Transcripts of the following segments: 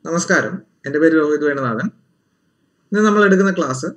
നമസ്കാരം എൻ്റെ പേര് രോഹിത് വേണുനാഥൻ ഇന്ന് നമ്മൾ എടുക്കുന്ന ക്ലാസ്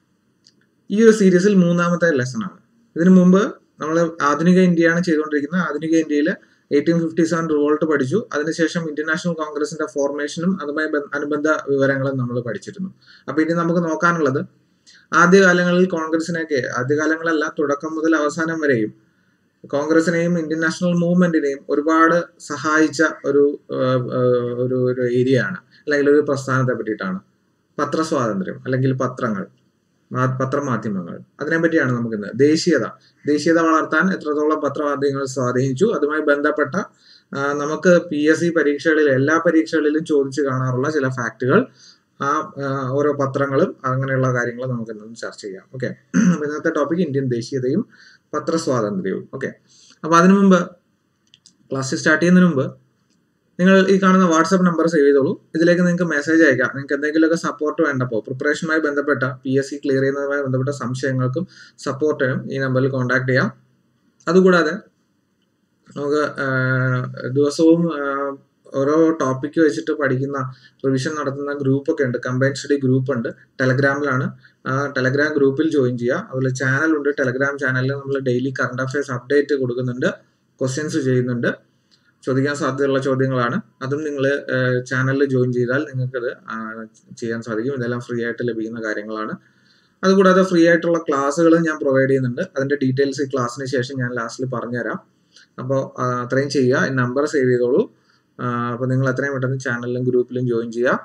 ഈ ഒരു സീരീസിൽ മൂന്നാമത്തെ ലെസൺ ആണ് ഇതിനു മുമ്പ് നമ്മൾ ആധുനിക ഇന്ത്യയാണ് ചെയ്തുകൊണ്ടിരിക്കുന്നത് ആധുനിക ഇന്ത്യയിൽ എയ്റ്റീൻ ഫിഫ്റ്റി സെവൻ റിവോൾട്ട് പഠിച്ചു അതിനുശേഷം ഇന്ത്യൻ നാഷണൽ കോൺഗ്രസിന്റെ ഫോർമേഷനും അതുമായി ബന്ധ- അനുബന്ധ വിവരങ്ങളും നമ്മൾ പഠിച്ചിരുന്നു അപ്പൊ ഇനി നമുക്ക് നോക്കാനുള്ളത് ആദ്യകാലങ്ങളിൽ കോൺഗ്രസിനെയൊക്കെ ആദ്യകാലങ്ങളല്ല തുടക്കം മുതൽ അവസാനം വരെയും കോൺഗ്രസിനെയും ഇന്ത്യൻ നാഷണൽ മൂവ്മെന്റിനെയും ഒരുപാട് സഹായിച്ച ഒരു ആഹ്, ആഹ്, ഒരു ഒരു ഏരിയ ആണ് അല്ലെങ്കിൽ ഒരു പ്രസ്ഥാനത്തെ പറ്റിയിട്ടാണ് പത്രസ്വാതന്ത്ര്യം അല്ലെങ്കിൽ പത്രങ്ങൾ മാ- പത്രമാധ്യമങ്ങൾ അതിനെ പറ്റിയാണ് നമുക്കിന്ന് ദേശീയത ദേശീയത വളർത്താൻ എത്രത്തോളം പത്രമാധ്യമങ്ങൾ സ്വാധീനിച്ചു അതുമായി ബന്ധപ്പെട്ട ആ, നമുക്ക് പി എസ് സി പരീക്ഷകളിൽ എല്ലാ പരീക്ഷകളിലും ചോദിച്ചു കാണാറുള്ള ചില ഫാക്ടുകൾ ആ ആ, ഓരോ പത്രങ്ങളും അങ്ങനെയുള്ള കാര്യങ്ങൾ നമുക്ക് ഇന്ന് ചർച്ച ചെയ്യാം ഓക്കെ അപ്പൊ ഇന്നത്തെ ടോപ്പിക് ഇന്ത്യൻ ദേശീയതയും പത്രസ്വാതന്ത്ര്യവും ഓക്കെ അപ്പൊ അതിനു മുമ്പ് ക്ലാസ് സ്റ്റാർട്ട് ചെയ്യുന്നതിന് മുമ്പ് നിങ്ങൾ ഈ കാണുന്ന വാട്സപ്പ് നമ്പർ സേവ് ചെയ്തോളൂ ഇതിലേക്ക് നിങ്ങൾക്ക് മെസ്സേജ് അയക്കാം നിങ്ങൾക്ക് എന്തെങ്കിലുമൊക്കെ സപ്പോർട്ട് വേണ്ടപ്പോൾ പ്രിപ്പറേഷനുമായി ബന്ധപ്പെട്ട പി എസ് സി ക്ലിയർ ചെയ്യുന്നതുമായി ബന്ധപ്പെട്ട സംശയങ്ങൾക്കും സപ്പോർട്ടിനും ഈ നമ്പറിൽ കോൺടാക്ട് ചെയ്യാം അതുകൂടാതെ നമുക്ക് ആ, ദിവസവും ആ, ഓരോ ടോപ്പിക്ക് വെച്ചിട്ട് പഠിക്കുന്ന റിവിഷൻ നടത്തുന്ന ഗ്രൂപ്പ് ഒക്കെ ഉണ്ട് കമ്പൈൻ സ്റ്റഡി ഗ്രൂപ്പ് ഉണ്ട് ടെലഗ്രാമിലാണ് ആ ടെലഗ്രാം ഗ്രൂപ്പിൽ ജോയിൻ ചെയ്യുക അതുപോലെ ചാനലുണ്ട് ടെലഗ്രാം ചാനലിൽ നമ്മൾ ഡെയിലി കറണ്ട് അഫയേഴ്സ് അപ്ഡേറ്റ് കൊടുക്കുന്നുണ്ട് ക്വസ്റ്റ്യൻസ് ചെയ്യുന്നുണ്ട് ചോദിക്കാൻ സാധ്യതയുള്ള ചോദ്യങ്ങളാണ് അതും നിങ്ങൾ ചാനലിൽ ജോയിൻ ചെയ്താൽ നിങ്ങൾക്കത് ആ, ചെയ്യാൻ സാധിക്കും ഇതെല്ലാം ഫ്രീ ആയിട്ട് ലഭിക്കുന്ന കാര്യങ്ങളാണ് അതുകൂടാതെ ഫ്രീ ആയിട്ടുള്ള ക്ലാസ്സുകൾ ഞാൻ പ്രൊവൈഡ് ചെയ്യുന്നുണ്ട് അതിന്റെ ഡീറ്റെയിൽസ് ഈ ക്ലാസ്സിന് ശേഷം ഞാൻ ലാസ്റ്റിൽ പറഞ്ഞുതരാം അപ്പോൾ അത്രയും ചെയ്യുക ഈ നമ്പർ സേവ് ചെയ്തോളൂ അപ്പോൾ നിങ്ങൾ എത്രയും പെട്ടെന്ന് ചാനലിലും ഗ്രൂപ്പിലും ജോയിൻ ചെയ്യുക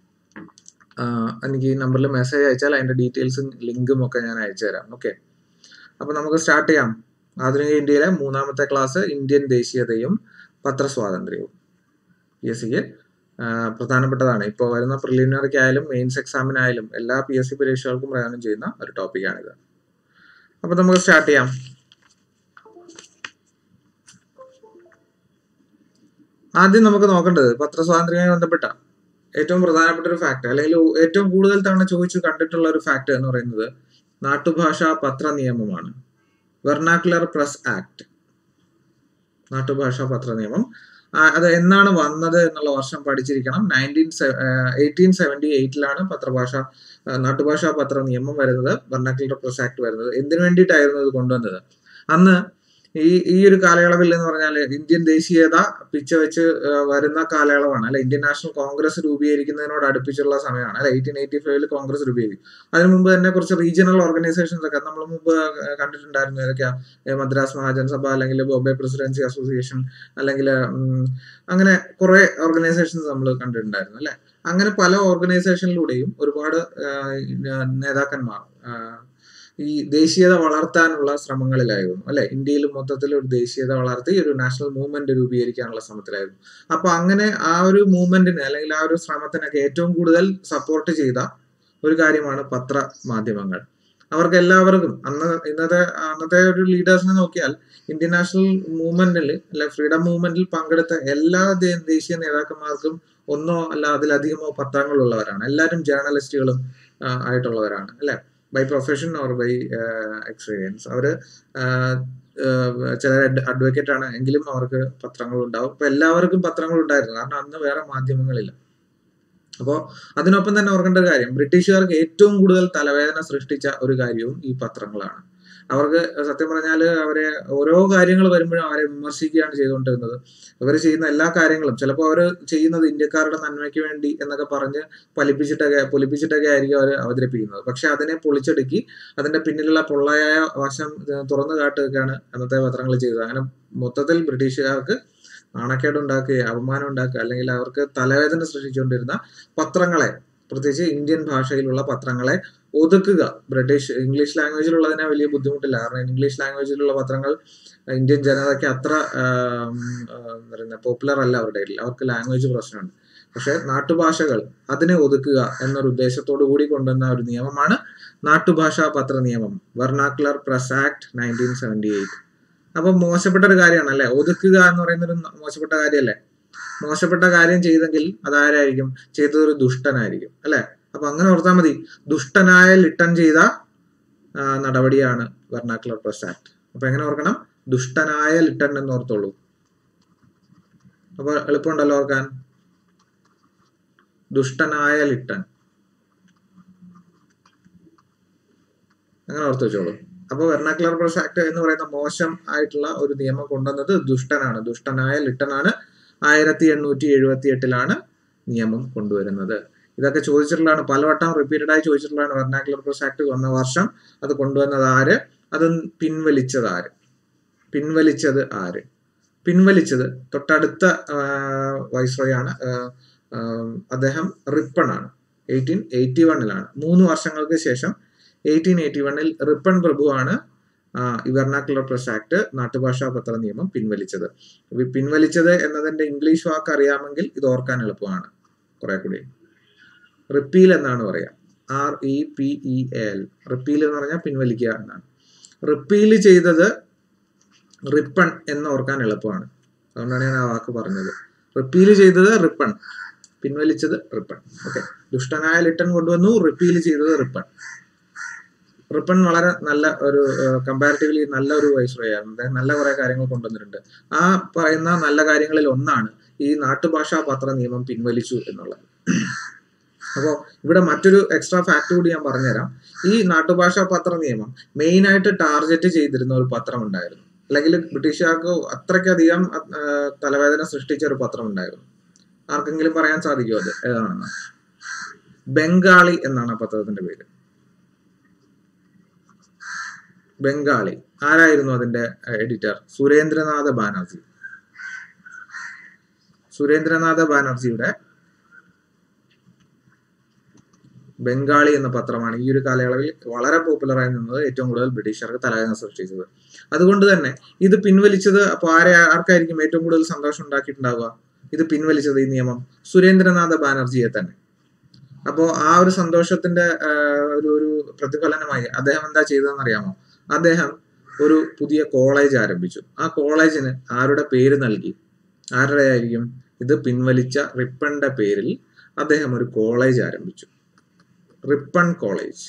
ആ, എനിക്ക് ഈ നമ്പറിൽ മെസ്സേജ് അയച്ചാൽ അതിന്റെ ഡീറ്റെയിൽസും ലിങ്കും ഒക്കെ ഞാൻ അയച്ചു തരാം ഓക്കെ അപ്പോൾ നമുക്ക് സ്റ്റാർട്ട് ചെയ്യാം ആധുനിക ഇന്ത്യയിലെ മൂന്നാമത്തെ ക്ലാസ് ഇന്ത്യൻ ദേശീയതയും പത്രസ്വാതന്ത്ര്യവും പി എസ് സിക്ക് പ്രധാനപ്പെട്ടതാണ് ഇപ്പോൾ വരുന്ന പ്രിലിമിനറിക്ക് ആയാലും മെയിൻസ് എക്സാമിനായാലും എല്ലാ പി എസ് സി പരീക്ഷകൾക്കും പ്രയോജനം ചെയ്യുന്ന ഒരു ടോപ്പിക്കാണിത് അപ്പോൾ നമുക്ക് സ്റ്റാർട്ട് ചെയ്യാം ആദ്യം നമുക്ക് നോക്കേണ്ടത് പത്രസ്വാതന്ത്ര്യവുമായി ബന്ധപ്പെട്ട ഏറ്റവും പ്രധാനപ്പെട്ട ഒരു ഫാക്ട് അല്ലെങ്കിൽ ഏറ്റവും കൂടുതൽ തവണ ചോദിച്ചു കണ്ടിട്ടുള്ള ഒരു ഫാക്ട് എന്ന് പറയുന്നത് നാട്ടുഭാഷാ പത്ര നിയമമാണ് വെർണാക്കുലർ പ്രസ് ആക്ട് നാട്ടുഭാഷാ പത്ര നിയമം ആ, അത് എന്നാണ് വന്നത് എന്നുള്ള വർഷം പഠിച്ചിരിക്കണം നയൻറ്റീൻ എയ്റ്റീൻ സെവൻറ്റി എയ്റ്റിലാണ് പത്രഭാഷ ആ, നാട്ടുഭാഷാ പത്ര നിയമം വരുന്നത് വെർണാക്കുലർ പ്രസ് ആക്ട് വരുന്നത് എന്തിനു വേണ്ടിയിട്ടായിരുന്നു ഇത് കൊണ്ടുവന്നത് അന്ന് ഈ ഈ ഒരു കാലയളവിൽ എന്ന് പറഞ്ഞാൽ ഇന്ത്യൻ ദേശീയത പിച്ച വെച്ച് ആ, വരുന്ന കാലയളവാണ് അല്ലെ ഇന്ത്യൻ നാഷണൽ കോൺഗ്രസ് രൂപീകരിക്കുന്നതിനോട് അടുപ്പിച്ചുള്ള സമയമാണ് അല്ലെ എയ്റ്റീൻ എയ്റ്റി ഫൈവില് കോൺഗ്രസ് രൂപീകരിക്കും അതിനു മുമ്പ് തന്നെ കുറച്ച് റീജിയണൽ ഓർഗനൈസേഷൻസ് ഒക്കെ നമ്മൾ മുമ്പ് ആ, കണ്ടിട്ടുണ്ടായിരുന്നു ഏതൊക്കെയാ ഏ, മദ്രാസ് മഹാജൻ സഭ അല്ലെങ്കിൽ ബോംബെ പ്രസിഡൻസി അസോസിയേഷൻ അല്ലെങ്കിൽ അങ്ങനെ കുറെ ഓർഗനൈസേഷൻസ് നമ്മൾ കണ്ടിട്ടുണ്ടായിരുന്നു അല്ലെ അങ്ങനെ പല ഓർഗനൈസേഷനിലൂടെയും ഒരുപാട് ആ, നേതാക്കന്മാർ ആ, ഈ ദേശീയത വളർത്താനുള്ള ശ്രമങ്ങളിലായിരുന്നു അല്ലെ ഇന്ത്യയിൽ മൊത്തത്തിൽ ഒരു ദേശീയത വളർത്തി ഒരു നാഷണൽ മൂവ്മെന്റ് രൂപീകരിക്കാനുള്ള ശ്രമത്തിലായിരുന്നു അപ്പൊ അങ്ങനെ ആ ഒരു മൂവ്മെന്റിന് അല്ലെങ്കിൽ ആ ഒരു ശ്രമത്തിനൊക്കെ ഏറ്റവും കൂടുതൽ സപ്പോർട്ട് ചെയ്ത ഒരു കാര്യമാണ് പത്ര മാധ്യമങ്ങൾ അവർക്ക് എല്ലാവർക്കും അന്ന് ഇന്നത്തെ അന്നത്തെ ഒരു ലീഡേഴ്സിനെ നോക്കിയാൽ ഇന്ത്യൻ നാഷണൽ മൂവ്മെന്റിൽ അല്ലെ ഫ്രീഡം മൂവ്മെന്റിൽ പങ്കെടുത്ത എല്ലാ ദേ- ദേശീയ നേതാക്കന്മാർക്കും ഒന്നോ അല്ല അതിലധികമോ പത്രങ്ങളുള്ളവരാണ് എല്ലാവരും ജേർണലിസ്റ്റുകളും ആ, ആയിട്ടുള്ളവരാണ് അല്ലെ by profession or by experience അവര് ചില അഡ്വക്കേറ്റ് ആണ് എങ്കിലും അവർക്ക് പത്രങ്ങൾ ഉണ്ടാവും അപ്പൊ എല്ലാവർക്കും പത്രങ്ങൾ ഉണ്ടായിരുന്നു കാരണം അന്ന് വേറെ മാധ്യമങ്ങളില്ല അപ്പോൾ അതിനൊപ്പം തന്നെ ഓർക്കേണ്ട ഒരു കാര്യം ബ്രിട്ടീഷുകാർക്ക് ഏറ്റവും കൂടുതൽ തലവേദന സൃഷ്ടിച്ച ഒരു കാര്യവും ഈ പത്രങ്ങളാണ് അവർക്ക് സത്യം പറഞ്ഞാൽ അവരെ ഓരോ കാര്യങ്ങൾ വരുമ്പോഴും അവരെ വിമർശിക്കുകയാണ് ചെയ്തുകൊണ്ടിരുന്നത് ഇവർ ചെയ്യുന്ന എല്ലാ കാര്യങ്ങളും ചിലപ്പോൾ അവർ ചെയ്യുന്നത് ഇന്ത്യക്കാരുടെ നന്മയ്ക്ക് വേണ്ടി എന്നൊക്കെ പറഞ്ഞ് ഫലിപ്പിച്ചിട്ടൊക്കെ പൊലിപ്പിച്ചിട്ടൊക്കെ ആയിരിക്കും അവർ അവതരിപ്പിക്കുന്നത് പക്ഷെ അതിനെ പൊളിച്ചടുക്കി അതിന്റെ പിന്നിലുള്ള പൊള്ളയായ വശം ഏർ തുറന്നു കാട്ടുകയാണ് അന്നത്തെ പത്രങ്ങൾ ചെയ്തത് അങ്ങനെ മൊത്തത്തിൽ ബ്രിട്ടീഷുകാർക്ക് നാണക്കേട് ഉണ്ടാക്കുക അപമാനം ഉണ്ടാക്കുക അല്ലെങ്കിൽ അവർക്ക് തലവേദന സൃഷ്ടിച്ചുകൊണ്ടിരുന്ന പത്രങ്ങളെ പ്രത്യേകിച്ച് ഇന്ത്യൻ ഭാഷയിലുള്ള പത്രങ്ങളെ ഒതുക്കുക ബ്രിട്ടീഷ് ഇംഗ്ലീഷ് ലാംഗ്വേജിലുള്ളതിനെ വലിയ ബുദ്ധിമുട്ടില്ല കാരണം ഇംഗ്ലീഷ് ലാംഗ്വേജിലുള്ള പത്രങ്ങൾ ഇന്ത്യൻ ജനതയ്ക്ക് അത്ര ആം, ആ, എന്താ പറയുക പോപ്പുലർ അല്ല അവരുടെ ഇടയിൽ അവർക്ക് ലാംഗ്വേജ് പ്രശ്നമുണ്ട് പക്ഷെ നാട്ടുഭാഷകൾ അതിനെ ഒതുക്കുക എന്നൊരു ഉദ്ദേശത്തോടു കൂടി കൊണ്ടുവന്ന ഒരു നിയമമാണ് നാട്ടുഭാഷാ പത്ര നിയമം vernacular press act nineteen seventy eight അപ്പൊ മോശപ്പെട്ട ഒരു കാര്യമാണ് അല്ലെ ഒതുക്കുക എന്ന് പറയുന്നത് ഒരു മോശപ്പെട്ട കാര്യമല്ലേ മോശപ്പെട്ട കാര്യം ചെയ്തെങ്കിൽ അതാരായിരിക്കും ചെയ്തത് ഒരു ദുഷ്ടനായിരിക്കും അല്ലെ അപ്പൊ അങ്ങനെ ഓർത്താൽ മതി ദുഷ്ടനായ ലിട്ടൺ ചെയ്ത ആ, നടപടിയാണ് വെർണാക്കുലർ പ്രസ് ആക്ട് അപ്പൊ എങ്ങനെ ഓർക്കണം ദുഷ്ടനായ ലിട്ടൺ എന്ന് ഓർത്തോളൂ അപ്പൊ എളുപ്പമുണ്ടല്ലോ ഓർക്കാൻ ദുഷ്ടനായ ലിട്ടൻ അങ്ങനെ ഓർത്ത് വെച്ചോളൂ അപ്പോൾ വെർണാക്കുലർ പ്രസ് ആക്ട് എന്ന് പറയുന്ന മോശം ആയിട്ടുള്ള ഒരു നിയമം കൊണ്ടുവന്നത് ദുഷ്ടനാണ് ദുഷ്ടനായ ലിട്ടനാണ് ആയിരത്തി എണ്ണൂറ്റി എഴുപത്തി എട്ടിലാണ് നിയമം കൊണ്ടുവരുന്നത് ഇതൊക്കെ ചോദിച്ചിട്ടുള്ളതാണ് പലവട്ടം റിപ്പീറ്റഡ് ആയി ചോദിച്ചിട്ടുള്ളതാണ് വെർണാക്കുലർ പ്രസ് ആക്ട് വന്ന വർഷം അത് കൊണ്ടുവന്നത് ആര് അത് പിൻവലിച്ചത് ആര് പിൻവലിച്ചത് ആര് പിൻവലിച്ചത് തൊട്ടടുത്ത വൈസ്രോയാണ് അദ്ദേഹം റിപ്പൺ ആണ് എയ്റ്റീൻ എയ്റ്റി വണ്ണിലാണ് മൂന്ന് വർഷങ്ങൾക്ക് ശേഷം എയ്റ്റീൻ എയ്റ്റി വണ്ണിൽ റിപ്പൺ പ്രഭുവാണ് ഈ വെർണാക്കുലർ പ്രസ് ആക്ട് നാട്ടുഭാഷാ പത്ര നിയമം പിൻവലിച്ചത് പിൻവലിച്ചത് എന്നതിന്റെ ഇംഗ്ലീഷ് വാക്ക് അറിയാമെങ്കിൽ ഇത് ഓർക്കാൻ എളുപ്പമാണ് കുറെ കൂടി റിപ്പീൽ എന്നാണ് പറയാ R E P E L repeal എന്ന് പറഞ്ഞാൽ പിൻവലിക്കുക എന്നാണ് റിപ്പീൽ ചെയ്തത് റിപ്പൺ എന്ന് ഓർക്കാൻ എളുപ്പമാണ് അതുകൊണ്ടാണ് ഞാൻ ആ വാക്ക് പറഞ്ഞത് റിപ്പീൽ ചെയ്തത് റിപ്പൺ പിൻവലിച്ചത് റിപ്പൺ ഓക്കെ ദുഷ്ടനായ ലിട്ടൺ കൊണ്ടുവന്നു റിപ്പീൽ ചെയ്തത് റിപ്പൺ റിപ്പൺ വളരെ നല്ല ഒരു കമ്പാരിറ്റീവ്ലി നല്ല ഒരു വൈസ്രോയാണ് അദ്ദേഹം നല്ല കുറെ കാര്യങ്ങൾ കൊണ്ടുവന്നിട്ടുണ്ട് ആ പറയുന്ന നല്ല കാര്യങ്ങളിൽ ഒന്നാണ് ഈ നാട്ടുഭാഷാ പത്ര നിയമം പിൻവലിച്ചു എന്നുള്ളത് അപ്പോൾ ഇവിടെ മറ്റൊരു എക്സ്ട്രാ ഫാക്ട് കൂടി ഞാൻ പറഞ്ഞുതരാം ഈ നാട്ടുഭാഷാ പത്ര നിയമം മെയിൻ ആയിട്ട് ടാർഗറ്റ് ചെയ്തിരുന്ന ഒരു പത്രം ഉണ്ടായിരുന്നു അല്ലെങ്കിൽ ബ്രിട്ടീഷുകാർക്ക് അത്രയ്ക്കധികം തലവേദന സൃഷ്ടിച്ച ഒരു പത്രം ഉണ്ടായിരുന്നു ആർക്കെങ്കിലും പറയാൻ സാധിക്കുമോ അത് ഏതാണെന്ന് ബംഗാളി എന്നാണ് ആ പത്രത്തിന്റെ പേര് ബംഗാളി ആരായിരുന്നു അതിന്റെ എഡിറ്റർ സുരേന്ദ്രനാഥ ബാനർജി സുരേന്ദ്രനാഥ ബാനർജിയുടെ ബംഗാളി എന്ന പത്രമാണ് ഈ ഒരു കാലയളവിൽ വളരെ പോപ്പുലർ ആയി നിന്നത് ഏറ്റവും കൂടുതൽ ബ്രിട്ടീഷുകാർക്ക് തലവേദന സൃഷ്ടിച്ചത് അതുകൊണ്ട് തന്നെ ഇത് പിൻവലിച്ചത് അപ്പോൾ ആരെ ആർക്കായിരിക്കും ഏറ്റവും കൂടുതൽ സന്തോഷം ഉണ്ടാക്കിയിട്ടുണ്ടാവുക ഇത് പിൻവലിച്ചത് ഈ നിയമം സുരേന്ദ്രനാഥ ബാനർജിയെ തന്നെ അപ്പോൾ ആ ഒരു സന്തോഷത്തിന്റെ ഒരു ഒരു പ്രതിഫലനമായി അദ്ദേഹം എന്താ ചെയ്തതെന്ന് അറിയാമോ അദ്ദേഹം ഒരു പുതിയ കോളേജ് ആരംഭിച്ചു ആ കോളേജിന് ആരുടെ പേര് നൽകി ആരുടെ ആയിരിക്കും ഇത് പിൻവലിച്ച റിപ്പണിന്റെ പേരിൽ അദ്ദേഹം ഒരു കോളേജ് ആരംഭിച്ചു റിപ്പൺ കോളേജ്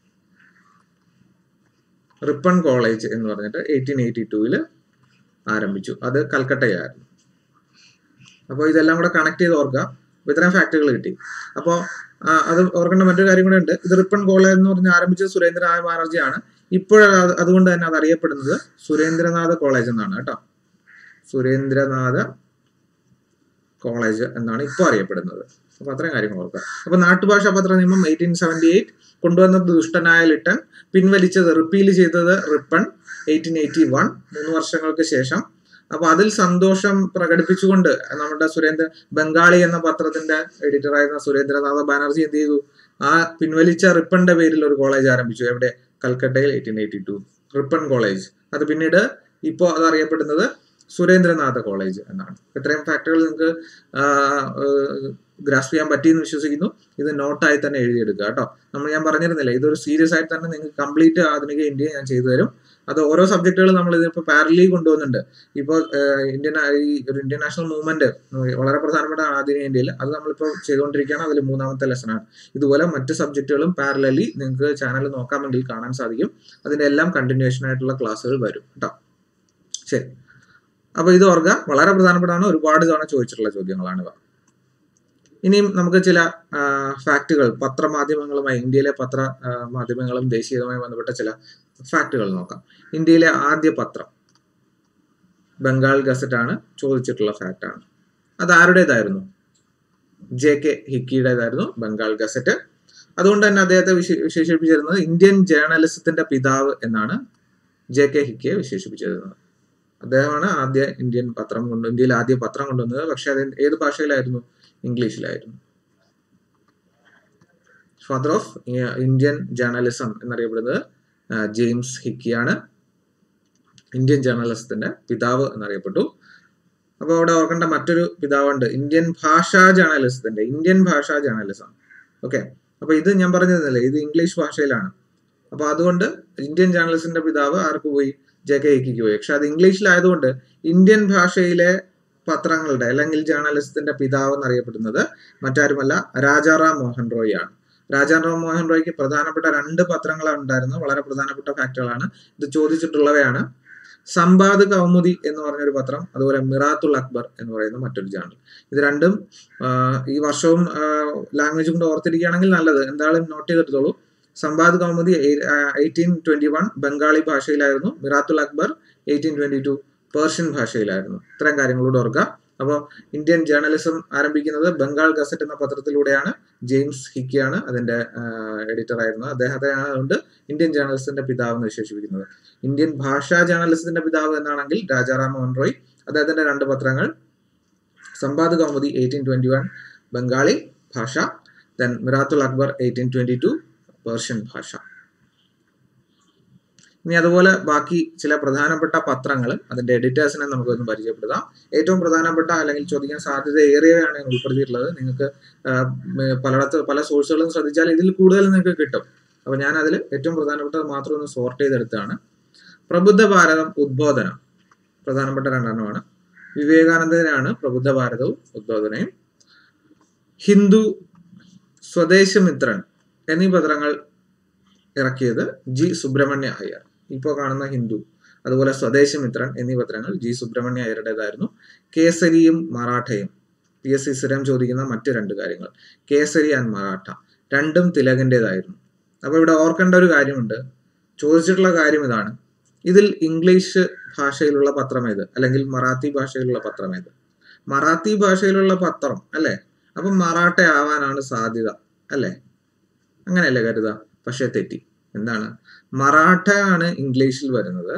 റിപ്പൺ കോളേജ് എന്ന് പറഞ്ഞിട്ട് എയ്റ്റീൻ എയ്റ്റി ടൂവിൽ ആരംഭിച്ചു അത് കൽക്കട്ടയായിരുന്നു അപ്പോൾ ഇതെല്ലാം കൂടെ കണക്ട് ചെയ്ത് ഓർക്കുക അപ്പോൾ ഇത്രയും ഫാക്ടുകൾ കിട്ടി അപ്പോൾ അത് ഓർക്കേണ്ട മറ്റൊരു കാര്യം കൂടെ ഉണ്ട് ഇത് റിപ്പൺ കോളേജ് എന്ന് പറഞ്ഞ് ആരംഭിച്ചത് സുരേന്ദ്രനാഥ് ബാനർജിയാണ് ഇപ്പോഴത് അതുകൊണ്ട് തന്നെ അത് അറിയപ്പെടുന്നത് സുരേന്ദ്രനാഥ കോളേജ് എന്നാണ് കേട്ടോ സുരേന്ദ്രനാഥ കോളേജ് എന്നാണ് ഇപ്പോൾ അറിയപ്പെടുന്നത് അപ്പൊ അത്രയും കാര്യങ്ങൾ ഓർക്കുക അപ്പൊ നാട്ടുഭാഷാ പത്ര നിയമം എയ്റ്റീൻ സെവൻറ്റി എയ്റ്റ് കൊണ്ടുവന്നത് ദുഷ്ടനായ ലിട്ടൺ പിൻവലിച്ചത് റിപ്പീൽ ചെയ്തത് റിപ്പൺ എയ്റ്റീൻ എയ്റ്റി വൺ മൂന്ന് വർഷങ്ങൾക്ക് ശേഷം അപ്പൊ അതിൽ സന്തോഷം പ്രകടിപ്പിച്ചുകൊണ്ട് നമ്മുടെ സുരേന്ദ്ര ബംഗാളി എന്ന പത്രത്തിന്റെ എഡിറ്റർ ആയിരുന്ന സുരേന്ദ്രനാഥ ബാനർജി എന്ത് ചെയ്തു ആ പിൻവലിച്ച റിപ്പണിന്റെ പേരിൽ ഒരു കോളേജ് ആരംഭിച്ചു എവിടെ കൽക്കട്ടയിൽ eighteen eighty two Ripon college അത് പിന്നീട് ഇപ്പോൾ അത് അറിയപ്പെടുന്നത് സുരേന്ദ്രനാഥ കോളേജ് എന്നാണ് ഇത്രയും ഫാക്ടറുകൾ നിങ്ങൾക്ക് ഗ്രാസ് ചെയ്യാൻ പറ്റിയെന്ന് വിശ്വസിക്കുന്നു ഇത് നോട്ടായി തന്നെ എഴുതിയെടുക്കുക കേട്ടോ നമ്മൾ ഞാൻ പറഞ്ഞിരുന്നില്ല ഇതൊരു സീരിയസ് ആയിട്ട് തന്നെ നിങ്ങൾക്ക് കംപ്ലീറ്റ് ആധുനിക ഇന്ത്യ ഞാൻ ചെയ്തു തരും അത് ഓരോ സബ്ജക്റ്റുകൾ നമ്മൾ ഇതിപ്പോൾ പാരലി കൊണ്ടുവന്നുണ്ട് ഇപ്പോൾ ഇന്ത്യൻ ഈ ഒരു ഇന്ത്യൻ നാഷണൽ മൂവ്മെന്റ് വളരെ പ്രധാനപ്പെട്ട ആധുനിക ഇന്ത്യയിൽ അത് നമ്മളിപ്പോൾ ചെയ്തുകൊണ്ടിരിക്കുകയാണ് അതിൽ മൂന്നാമത്തെ ലെസണാണ് ഇതുപോലെ മറ്റ് സബ്ജക്റ്റുകളും പാരലലി നിങ്ങൾക്ക് ചാനൽ നോക്കാമെങ്കിൽ കാണാൻ സാധിക്കും അതിന്റെ എല്ലാം കണ്ടിന്യൂഷൻ ആയിട്ടുള്ള ക്ലാസ്സുകൾ വരും കേട്ടോ ശരി അപ്പൊ ഇത് ഓർക്കുക വളരെ പ്രധാനപ്പെട്ടതാണ് ഒരുപാട് തവണ ചോദിച്ചിട്ടുള്ള ചോദ്യങ്ങളാണിവ ഇനിയും നമുക്ക് ചില ഫാക്റ്റുകൾ പത്രമാധ്യമങ്ങളുമായി ഇന്ത്യയിലെ പത്ര മാധ്യമങ്ങളും ദേശീയതുമായി ബന്ധപ്പെട്ട ചില ഫാക്റ്റുകൾ നോക്കാം ഇന്ത്യയിലെ ആദ്യ പത്രം ബംഗാൾ ഗസറ്റ് ആണ് ചോദിച്ചിട്ടുള്ള ഫാക്റ്റ് ആണ് അത് ആരുടേതായിരുന്നു ജെ കെ ഹിക്കിയുടേതായിരുന്നു ബംഗാൾ ഗസറ്റ് അതുകൊണ്ട് തന്നെ അദ്ദേഹത്തെ വിശേഷിപ്പിച്ചിരുന്നത് ഇന്ത്യൻ ജേർണലിസത്തിന്റെ പിതാവ് എന്നാണ് ജെ കെ ഹിക്കിയെ വിശേഷിപ്പിച്ചിരുന്നത് അദ്ദേഹമാണ് ആദ്യ ഇന്ത്യൻ പത്രം കൊണ്ട് ഇന്ത്യയിൽ ആദ്യ പത്രം കൊണ്ടുവന്നത് പക്ഷെ അത് ഏത് ഭാഷയിലായിരുന്നു ഇംഗ്ലീഷിലായിരുന്നു ഫാദർ ഓഫ് ഇന്ത്യൻ ജേർണലിസം എന്നറിയപ്പെടുന്നത് ജെയിംസ് ഹിക്കിയാണ് ഇന്ത്യൻ ജേർണലിസത്തിന്റെ പിതാവ് എന്നറിയപ്പെട്ടു അപ്പോൾ അവിടെ ഓർക്കേണ്ട മറ്റൊരു പിതാവുണ്ട് ഇന്ത്യൻ ഭാഷാ ജേർണലിസത്തിന്റെ ഇന്ത്യൻ ഭാഷാ ജേർണലിസം ഓക്കെ അപ്പൊ ഇത് ഞാൻ പറഞ്ഞതല്ലേ ഇത് ഇംഗ്ലീഷ് ഭാഷയിലാണ് അപ്പൊ അതുകൊണ്ട് ഇന്ത്യൻ ജേർണലിസ്റ്റിന്റെ പിതാവ് ആർക്ക് പോയി ജെ കെ ഇക്കിക്ക് പോയി പക്ഷെ അത് ഇംഗ്ലീഷിലായതുകൊണ്ട് ഇന്ത്യൻ ഭാഷയിലെ പത്രങ്ങളുടെ അല്ലെങ്കിൽ ജേർണലിസത്തിന്റെ പിതാവ് എന്നറിയപ്പെടുന്നത് മറ്റാരുമല്ല രാജാറാം മോഹൻ റോയ് ആണ് രാജാറാം മോഹൻ റോയ്ക്ക് പ്രധാനപ്പെട്ട രണ്ട് പത്രങ്ങളാണ് ഉണ്ടായിരുന്നത് വളരെ പ്രധാനപ്പെട്ട ഫാക്ടുകളാണ് ഇത് ചോദിച്ചിട്ടുള്ളവയാണ് സമ്പാദ് കൗമുദി എന്ന് പറഞ്ഞൊരു പത്രം അതുപോലെ മിറാത്തുൽ അക്ബർ എന്ന് പറയുന്ന മറ്റൊരു ചാനൽ ഇത് രണ്ടും ഈ വർഷവും ലാംഗ്വേജ് കൊണ്ട് ഓർത്തിരിക്കുകയാണെങ്കിൽ നല്ലത് എന്തായാലും നോട്ട് ചെയ്തെടുത്തോളൂ Sambad Kaumudi eighteen twenty one Bengali ഭാഷയിലായിരുന്നു Miratul Akbar eighteen twenty two Persian ഭാഷയിലായിരുന്നു ഇത്തരം കാര്യങ്ങളോട് ഓർക്കുക അപ്പോൾ ഇന്ത്യൻ ജേർണലിസം ആരംഭിക്കുന്നത് ബംഗാൾ ഗസറ്റ് എന്ന പത്രത്തിലൂടെയാണ് ജെയിംസ് ഹിക്കിയാണ് അതിന്റെ എഡിറ്റർ ആയിരുന്നത് അദ്ദേഹത്തെയാണ് അതുകൊണ്ട് ഇന്ത്യൻ ജേർണലിസത്തിന്റെ പിതാവ് എന്ന് വിശേഷിപ്പിക്കുന്നത് ഇന്ത്യൻ ഭാഷാ ജേർണലിസത്തിന്റെ പിതാവ് എന്നാണെങ്കിൽ രാജാറാം മോഹൻ റോയ് അദ്ദേഹത്തിന്റെ രണ്ട് പത്രങ്ങൾ Sambad Kaumudi eighteen twenty one Bengali ഭാഷ then Miratul Akbar eighteen twenty two Persian ഭാഷ ഇനി അതുപോലെ ബാക്കി ചില പ്രധാനപ്പെട്ട പത്രങ്ങൾ അതിന്റെ എഡിറ്റേഴ്സിനെ നമുക്കൊന്ന് പരിചയപ്പെടുത്താം ഏറ്റവും പ്രധാനപ്പെട്ട അല്ലെങ്കിൽ ചോദിക്കാൻ സാധ്യത ഏറിയവയാണ് ഞാൻ ഉൾപ്പെടുത്തിയിട്ടുള്ളത് നിങ്ങൾക്ക് പലയിടത്ത് പല സോഴ്സുകളും ശ്രദ്ധിച്ചാൽ ഇതിൽ കൂടുതൽ നിങ്ങൾക്ക് കിട്ടും അപ്പൊ ഞാൻ അതിൽ ഏറ്റവും പ്രധാനപ്പെട്ടത് മാത്രം ഒന്ന് സോർട്ട് ചെയ്തെടുത്താണ് പ്രബുദ്ധ ഭാരതം ഉദ്ബോധനം പ്രധാനപ്പെട്ട രണ്ടെണ്ണമാണ് വിവേകാനന്ദനാണ് പ്രബുദ്ധ ഭാരതവും ഉദ്ബോധനയും ഹിന്ദു സ്വദേശമിത്രൻ എന്നീ പത്രങ്ങൾ ഇറക്കിയത് ജി സുബ്രഹ്മണ്യ അയ്യർ ഇപ്പോൾ കാണുന്ന ഹിന്ദു അതുപോലെ സ്വദേശമിത്രൻ എന്നീ പത്രങ്ങൾ ജി സുബ്രഹ്മണ്യ അയ്യരുടേതായിരുന്നു കേസരിയും മറാഠയും പി എസ് സി സ്ഥിരം ചോദിക്കുന്ന മറ്റ് രണ്ട് കാര്യങ്ങൾ കേസരി ആൻഡ് മറാഠ രണ്ടും തിലകന്റേതായിരുന്നു അപ്പൊ ഇവിടെ ഓർക്കേണ്ട ഒരു കാര്യമുണ്ട് ചോദിച്ചിട്ടുള്ള കാര്യം ഇതാണ് ഇതിൽ ഇംഗ്ലീഷ് ഭാഷയിലുള്ള പത്രം ഏത് അല്ലെങ്കിൽ മറാത്തി ഭാഷയിലുള്ള പത്രം ഏത് മറാത്തി ഭാഷയിലുള്ള പത്രം അല്ലെ അപ്പൊ മറാഠ ആവാനാണ് സാധ്യത അല്ലെ അങ്ങനെയല്ലേ കരുതുക പക്ഷെ തെറ്റി എന്താണ് മറാഠ ആണ് ഇംഗ്ലീഷിൽ വരുന്നത്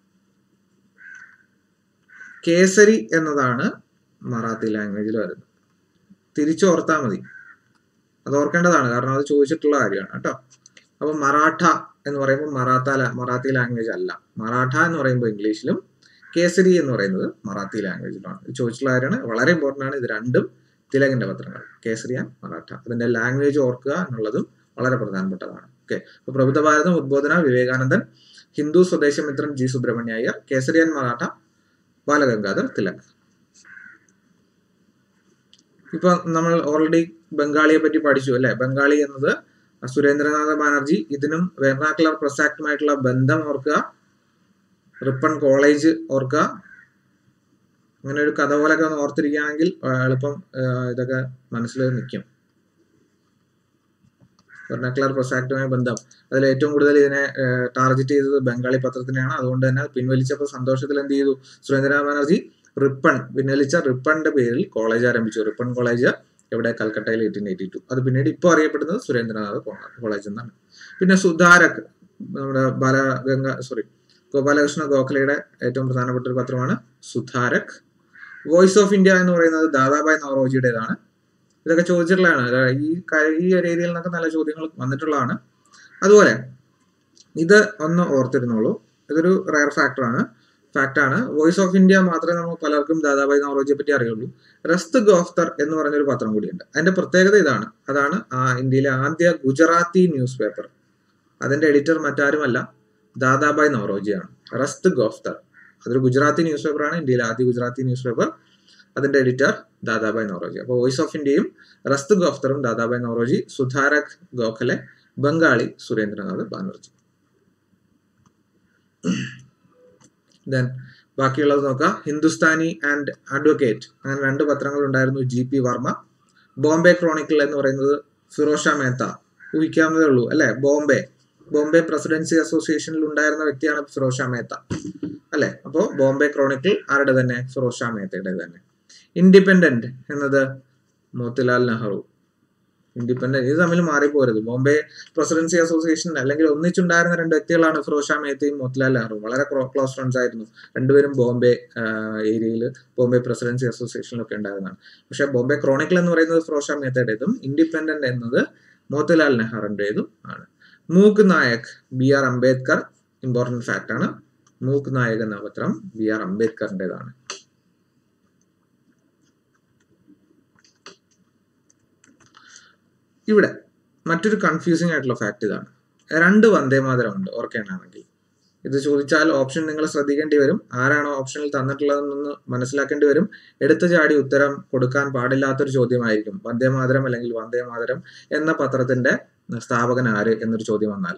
കേസരി എന്നതാണ് മറാത്തി ലാംഗ്വേജിൽ വരുന്നത് തിരിച്ചോർത്താൽ മതി അത് ഓർക്കേണ്ടതാണ് കാരണം അത് ചോദിച്ചിട്ടുള്ള കാര്യമാണ് കേട്ടോ അപ്പൊ മറാഠ എന്ന് പറയുമ്പോൾ മറാത്ത മറാത്തി ലാംഗ്വേജ് അല്ല മറാഠ എന്ന് പറയുമ്പോൾ ഇംഗ്ലീഷിലും കേസരി എന്ന് പറയുന്നത് മറാത്തി ലാംഗ്വേജിലുമാണ് ഇത് ചോദിച്ചിട്ടുള്ള കാര്യമാണ് വളരെ ഇമ്പോർട്ടൻ്റ് ആണ് ഇത് രണ്ടും തിലകന്റെ പത്രങ്ങൾ കേസരി ആൻഡ് മറാഠ അതിന്റെ ലാംഗ്വേജ് ഓർക്കുക എന്നുള്ളതും വളരെ പ്രധാനപ്പെട്ടതാണ് ഓക്കെ അപ്പൊ പ്രബുദ്ധ ഭാരതം ഉദ്ബോധന വിവേകാനന്ദൻ ഹിന്ദു സ്വദേശമിത്രൻ ജി സുബ്രഹ്മണ്യ അയ്യർ കേസരിയൻ മറാഠ ബാലഗംഗാധർ തിലക് ഇപ്പൊ നമ്മൾ ഓൾറെഡി ബംഗാളിയെ പറ്റി പഠിച്ചു അല്ലെ ബംഗാളി എന്നത് സുരേന്ദ്രനാഥ ബാനർജി ഇതിനും വെർണാക്കുലർ പ്രൊസാക്ടുമായിട്ടുള്ള ബന്ധം ഓർക്കുക റിപ്പൺ കോളേജ് ഓർക്കുക അങ്ങനെ ഒരു കഥ പോലൊക്കെ ഒന്ന് ഓർത്തിരിക്കുകയാണെങ്കിൽ എളുപ്പം ഇതൊക്കെ മനസ്സിൽ നിൽക്കും വെർണാക്കുലർ പ്രൊസാക്ടുമായി ബന്ധം അതിൽ ഏറ്റവും കൂടുതൽ ഇതിനെ ടാർഗറ്റ് ചെയ്തത് ബംഗാളി പത്രത്തിനെയാണ് അതുകൊണ്ട് തന്നെ പിൻവലിച്ചപ്പോൾ സന്തോഷത്തിൽ എന്ത് ചെയ്തു സുരേന്ദ്രനാഥ് ബാനർജി റിപ്പൺ പിൻവലിച്ച റിപ്പണിന്റെ പേരിൽ കോളേജ് ആരംഭിച്ചു റിപ്പൺ കോളേജ് എവിടെ കൽക്കട്ടയിൽ എയ്റ്റീൻ എയ്റ്റി ടു അത് പിന്നീട് ഇപ്പോൾ അറിയപ്പെടുന്നത് സുരേന്ദ്രനാഥ് കോളേജ് എന്നാണ് പിന്നെ സുധാരക് നമ്മുടെ ബാലഗംഗ സോറി ഗോപാലകൃഷ്ണ ഗോഖലയുടെ ഏറ്റവും പ്രധാനപ്പെട്ട ഒരു പത്രമാണ് സുധാരക് വോയിസ് ഓഫ് ഇന്ത്യ എന്ന് പറയുന്നത് ദാദാബായ് നവറോജിയുടേതാണ് ഇതൊക്കെ ചോദിച്ചിട്ടുള്ളതാണ് ഈ ഈ ഒരു ഏരിയയിൽ നിന്നൊക്കെ നല്ല ചോദ്യങ്ങൾ വന്നിട്ടുള്ളതാണ് അതുപോലെ ഇത് ഒന്ന് ഓർത്തിരുന്നോളൂ ഇതൊരു റയർ ഫാക്ടറാണ് ഫാക്റ്റാണ് വോയിസ് ഓഫ് ഇന്ത്യ മാത്രമേ നമുക്ക് പലർക്കും ദാദാബായ് നവറോജിയെ പറ്റി അറിയുള്ളൂ റസ്ത് ഗോഫ്തർ എന്ന് പറഞ്ഞൊരു പത്രം കൂടിയുണ്ട് അതിന്റെ പ്രത്യേകത ഇതാണ് അതാണ് ആ ഇന്ത്യയിലെ ആദ്യ ഗുജറാത്തി ന്യൂസ് പേപ്പർ അതിന്റെ എഡിറ്റർ മറ്റാരുമല്ല ദാദാബായ് നവറോജിയാണ് റസ്ത് ഗോഫ്തർ അതൊരു ഗുജറാത്തി ന്യൂസ് പേപ്പറാണ് ഇന്ത്യയിലെ ആദ്യ ഗുജറാത്തി ന്യൂസ് പേപ്പർ അതിന്റെ എഡിറ്റർ ദാദാബായ് നവറോജി അപ്പോൾ വോയിസ് ഓഫ് ഇന്ത്യയും റസ്ത് ഗോഫ്തറും ദാദാബായ് നവറോജി സുധാരക് ഗോഖലെ ബംഗാളി സുരേന്ദ്രനാഥ് ബാനർജി ദെൻ ബാക്കിയുള്ളത് നോക്കാം ഹിന്ദുസ്ഥാനി ആൻഡ് അഡ്വക്കേറ്റ് അങ്ങനെ രണ്ട് പത്രങ്ങൾ ഉണ്ടായിരുന്നു G P Varma Bombay chronicle എന്ന് പറയുന്നത് ഫിറോഷ മേത്ത ഊഹിക്കാവുന്നതേ ഉള്ളൂ അല്ലെ ബോംബെ ബോംബെ പ്രസിഡൻസി അസോസിയേഷനിൽ ഉണ്ടായിരുന്ന വ്യക്തിയാണ് ഫിറോഷ മേത്ത അല്ലെ അപ്പോൾ ബോംബെ ക്രോണിക്കിൾ ആരുടെ തന്നെ ഫിറോഷ മേത്തയുടെ തന്നെ ഇൻഡിപെൻഡന്റ് എന്നത് മോത്തിലാൽ നെഹ്റു ഇൻഡിപെൻഡന്റ് ഇത് തമ്മിൽ മാറിപ്പോരുത് ബോംബെ പ്രസിഡൻസി അസോസിയേഷൻ അല്ലെങ്കിൽ ഒന്നിച്ചുണ്ടായിരുന്ന രണ്ട് വ്യക്തികളാണ് ഫിറോഷ മേത്തയും മോത്തിലാൽ നെഹ്റുവും വളരെ ക്ലോസ് ഫ്രണ്ട്സ് ആയിരുന്നു രണ്ടുപേരും ബോംബെ ഏരിയയിൽ ബോംബെ പ്രസിഡൻസി അസോസിയേഷനിലൊക്കെ ഉണ്ടായിരുന്നതാണ് പക്ഷേ ബോംബെ ക്രോണിക്കിൾ എന്ന് പറയുന്നത് ഫിറോഷ മേത്തയുടേതും ഇൻഡിപെൻഡന്റ് എന്നത് മോത്തിലാൽ നെഹ്റുവിൻ്റെതും ആണ് Mooknayak B R Ambedkar important fact ആണ് മൂക്ക് നായക് എന്ന പത്രം ബി ആർ അംബേദ്കറിൻ്റെതാണ് ഇവിടെ മറ്റൊരു കൺഫ്യൂസിംഗ് ആയിട്ടുള്ള ഫാക്ട് ഇതാണ് രണ്ട് വന്ദേമാതരം ഉണ്ട് ഓർക്കേണ്ടാണെങ്കിൽ ഇത് ചോദിച്ചാൽ ഓപ്ഷൻ നിങ്ങൾ ശ്രദ്ധിക്കേണ്ടി വരും ആരാണോ ഓപ്ഷനിൽ തന്നിട്ടുള്ളതെന്നൊന്ന് മനസ്സിലാക്കേണ്ടി വരും എടുത്തു ചാടി ഉത്തരം കൊടുക്കാൻ പാടില്ലാത്തൊരു ചോദ്യമായിരിക്കും വന്ദേമാതരം അല്ലെങ്കിൽ വന്ദേമാതരം എന്ന പത്രത്തിന്റെ സ്ഥാപകൻ ആര് എന്നൊരു ചോദ്യം വന്നാൽ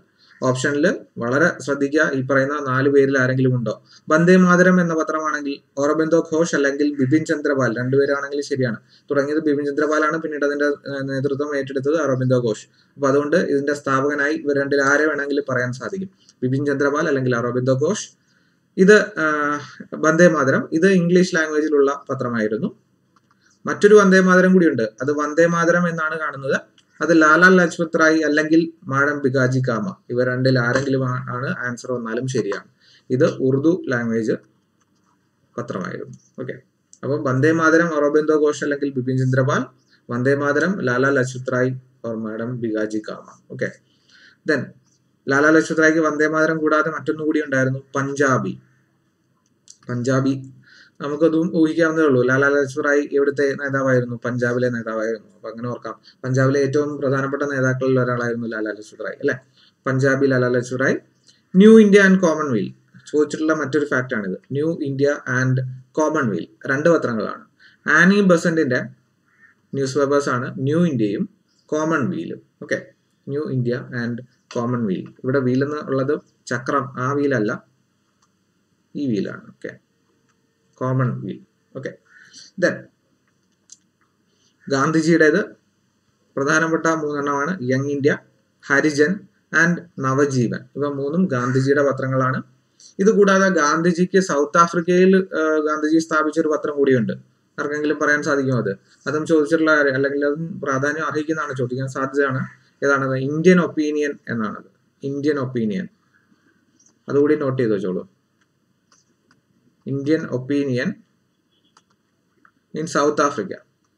ഓപ്ഷനിൽ വളരെ ശ്രദ്ധിക്കുക ഈ പറയുന്ന നാല് പേരിൽ ആരെങ്കിലും ഉണ്ടോ വന്ദേ മാതരം എന്ന പത്രമാണെങ്കിൽ ഓറബിന്ദോ ഘോഷ് അല്ലെങ്കിൽ ബിപിൻ ചന്ദ്രപാൽ രണ്ടുപേരാണെങ്കിൽ ശരിയാണ് തുടങ്ങിയത് ബിപിൻ ചന്ദ്രപാലാണ് പിന്നീട് അതിന്റെ ഏഹ്, നേതൃത്വം ഏറ്റെടുത്തത് അറബിന്ദോ ഘോഷ് അപ്പൊ അതുകൊണ്ട് ഇതിന്റെ സ്ഥാപകനായി ഇവർ രണ്ടിൽ ആരെ വേണമെങ്കിലും പറയാൻ സാധിക്കും ബിപിൻ ചന്ദ്രപാൽ അല്ലെങ്കിൽ അറബിന്ദോ ഘോഷ് ഇത് ആഹ്, വന്ദേ മാതരം ഇത് ഇംഗ്ലീഷ് ലാംഗ്വേജിലുള്ള പത്രമായിരുന്നു മറ്റൊരു വന്ദേ മാതരം കൂടിയുണ്ട് അത് വന്ദേ മാതരം എന്നാണ് കാണുന്നത് അത് ലാലാ ലജ്പത് റായ് അല്ലെങ്കിൽ മാഡം ബിഗാജി കാമ ഇവ രണ്ടിൽ ആരെങ്കിലും ആ- ആണ് ആൻസർ വന്നാലും ശരിയാണ് ഇത് ഉറുദു ലാംഗ്വേജ് പത്രമായിരുന്നു ഓക്കെ അപ്പം വന്ദേ മാതരം അറബിന്ദോ ഘോഷ് അല്ലെങ്കിൽ Bipin Chandrapal Vande Mataram Lala Lajpat Rai or madam Bhikaji Cama okay then Lala Lajpat റായ്ക്ക് വന്ദേ മാതരം കൂടാതെ മറ്റൊന്നു കൂടി ഉണ്ടായിരുന്നു പഞ്ചാബി പഞ്ചാബി നമുക്കതും ഊഹിക്കാവുന്നതേ ഉള്ളൂ ലാലാ ലജ്പത് റായ് എവിടുത്തെ നേതാവായിരുന്നു പഞ്ചാബിലെ നേതാവായിരുന്നു അപ്പൊ അങ്ങനെ ഓർക്കാം പഞ്ചാബിലെ ഏറ്റവും പ്രധാനപ്പെട്ട നേതാക്കളിൽ ഒരാളായിരുന്നു ലാലാ ലജ്പത് റായ് അല്ലെ Punjabi Lala Lajpat Rai New India and Commonwealth ചോദിച്ചിട്ടുള്ള മറ്റൊരു ഫാക്റ്റ് ആണിത് ന്യൂ ഇന്ത്യ ആൻഡ് കോമൺവെൽത്ത് രണ്ട് പത്രങ്ങളാണ് ആനി ബസന്റിന്റെ ന്യൂസ് പേപ്പേഴ്സ് ആണ് ന്യൂ ഇന്ത്യയും കോമൺവീലും okay New India and Commonweal ഇവിടെ വീൽ എന്ന് ഉള്ളത് ചക്രം ആ വീലല്ല ഈ വീലാണ് okay common weal okay then ഗാന്ധിജിയുടേത് പ്രധാനപ്പെട്ട മൂന്നെണ്ണമാണ് Young India Harijan and Navajivan ഇവ മൂന്നും ഗാന്ധിജിയുടെ പത്രങ്ങളാണ് ഇത് കൂടാതെ ഗാന്ധിജിക്ക് സൗത്ത് ആഫ്രിക്കയിൽ ആ, ഗാന്ധിജി സ്ഥാപിച്ച ഒരു പത്രം കൂടിയുണ്ട് ആർക്കെങ്കിലും പറയാൻ സാധിക്കുമോ അത് അതും ചോദിച്ചിട്ടുള്ള കാര്യം, അല്ലെങ്കിൽ അതും പ്രാധാന്യം അർഹിക്കുന്നതാണ് ചോദിക്കാൻ സാധ്യതയാണ് ഏതാണത് ഇന്ത്യൻ ഒപ്പീനിയൻ എന്നാണത് ഇന്ത്യൻ ഒപ്പീനിയൻ അതുകൂടി നോട്ട് ചെയ്ത് വെച്ചോളൂ Indian Opinion in South Africa